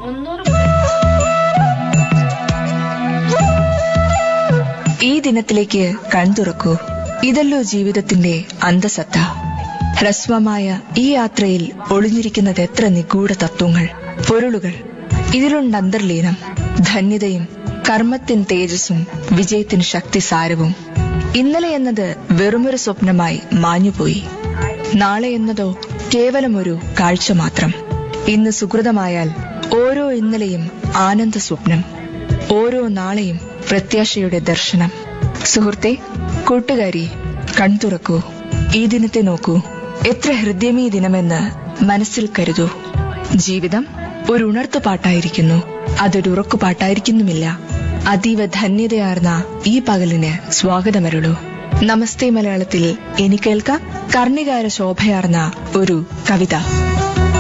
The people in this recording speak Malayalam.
മുന്നൂറ് ഈ ദിനത്തിലേക്ക് കൺതുറക്കൂ ഇതല്ലോ ജീവിതത്തിന്റെ അന്തസത്ത ഹ്രസ്വമായ ഈ യാത്രയിൽ ഒളിഞ്ഞിരിക്കുന്നത് എത്ര നിഗൂഢ തത്വങ്ങൾ പൊരുളുകൾ ഇതിലുണ്ട് അന്തർലീനം ധന്യതയും കർമ്മത്തിന് തേജസ്സും വിജയത്തിന് ശക്തി സാരവും ഇന്നലെ എന്നത് വെറുമൊരു സ്വപ്നമായി മാഞ്ഞുപോയി നാളെ എന്നതോ കേവലം ഒരു കാഴ്ച മാത്രം ഇന്ന് സുഹൃതമായാൽ ഓരോ ഇന്നലെയും ആനന്ദ സ്വപ്നം ഓരോ നാളെയും പ്രത്യാശയുടെ ദർശനം സുഹൃത്തെ കൂട്ടുകാരി കൺതുറക്കൂ ഈ ദിനത്തെ നോക്കൂ എത്ര ഹൃദ്യമീ ദിനമെന്ന് മനസ്സിൽ കരുതൂ ജീവിതം ഒരു ഉണർത്തുപാട്ടായിരിക്കുന്നു അതൊരു ഉറക്കുപാട്ടായിരിക്കുന്നുമില്ല അതീവ ധന്യതയാർന്ന ഈ പകലിന് സ്വാഗതമരുളൂ നമസ്തേ മലയാളത്തിൽ ഇനി കേൾക്കാം കർണികാര ശോഭയാർന്ന ഒരു കവിത